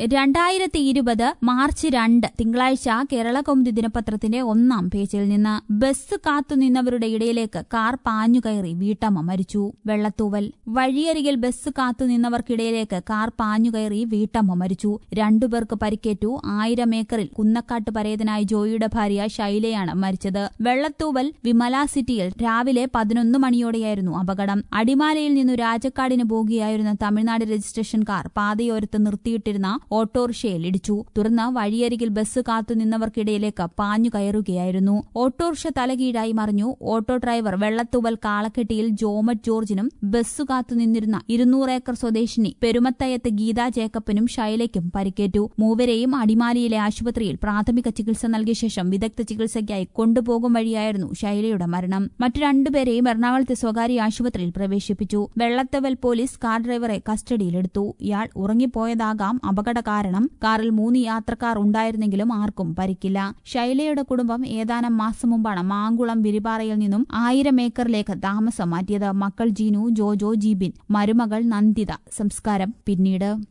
രണ്ടായിരത്തി ഇരുപത് മാർച്ച് രണ്ട് തിങ്കളാഴ്ച കേരള കൗമുദി ദിനപത്രത്തിന്റെ ഒന്നാം പേജിൽ നിന്ന് ബസ് കാത്തുനിന്നവരുടെ ഇടയിലേക്ക് കാർ പാഞ്ഞുകയറി വീട്ടമ്മ മരിച്ചു വെള്ളത്തൂവൽ വഴിയരികിൽ ബസ് കാത്തുനിന്നവർക്കിടയിലേക്ക് കാർ പാഞ്ഞുകയറി വീട്ടമ്മ മരിച്ചു രണ്ടുപേർക്ക് പരിക്കേറ്റു ആയിരം ഏക്കറിൽ കുന്നക്കാട്ട് പരേതനായ ജോയിയുടെ ഭാര്യ ശൈലയാണ് മരിച്ചത് വെള്ളത്തൂവൽ വിമല സിറ്റിയിൽ രാവിലെ പതിനൊന്ന് മണിയോടെയായിരുന്നു അപകടം അടിമാലയിൽ നിന്നു രാജക്കാടിന് പോകുകയായിരുന്ന തമിഴ്നാട് രജിസ്ട്രേഷൻ കാർ പാതയോരത്ത് നിർത്തിയിട്ടിരുന്ന ഓട്ടോറിക്ഷയിൽ ഇടിച്ചു തുടർന്ന് വഴിയരികിൽ ബസ് കാത്തുനിന്നവർക്കിടയിലേക്ക് പാഞ്ഞു കയറുകയായിരുന്നു ഓട്ടോറിക്ഷ തലകീഴായി മറിഞ്ഞു ഓട്ടോ ഡ്രൈവർ വെള്ളത്തൂവൽ കാളക്കെട്ടിയിൽ ജോമറ്റ് ജോർജിനും ബസ് കാത്തുനിന്നിരുന്ന ഇരുന്നൂറ് ഏക്കർ സ്വദേശിനി പെരുമത്തയത്ത് ഗീതാ ജേക്കബിനും ശൈലയ്ക്കും പരിക്കേറ്റു മൂവരെയും അടിമാലിയിലെ ആശുപത്രിയിൽ പ്രാഥമിക ചികിത്സ നൽകിയ ശേഷം വിദഗ്ധ ചികിത്സയ്ക്കായി കൊണ്ടുപോകും വഴിയായിരുന്നു ശൈലയുടെ മരണം മറ്റു രണ്ടുപേരെയും എറണാകുളത്തെ സ്വകാര്യ ആശുപത്രിയിൽ പ്രവേശിപ്പിച്ചു വെള്ളത്തവൽ പോലീസ് കാർ ഡ്രൈവറെ കസ്റ്റഡിയിലെടുത്തു ഇയാൾ ഉറങ്ങിപ്പോയതാകാം അപകട കാരണം കാറിൽ മൂന്ന് യാത്രക്കാർ ഉണ്ടായിരുന്നെങ്കിലും ആർക്കും പരിക്കില്ല ശൈലയുടെ കുടുംബം ഏതാനും മാസം മുമ്പാണ് മാങ്കുളം വിരിപാറയിൽ നിന്നും ആയിരം ഏക്കറിലേക്ക് താമസം മാറ്റിയത് മക്കൾ ജീനു ജോജോ ജീബിൻ മരുമകൾ നന്ദിത സംസ്കാരം പിന്നീട്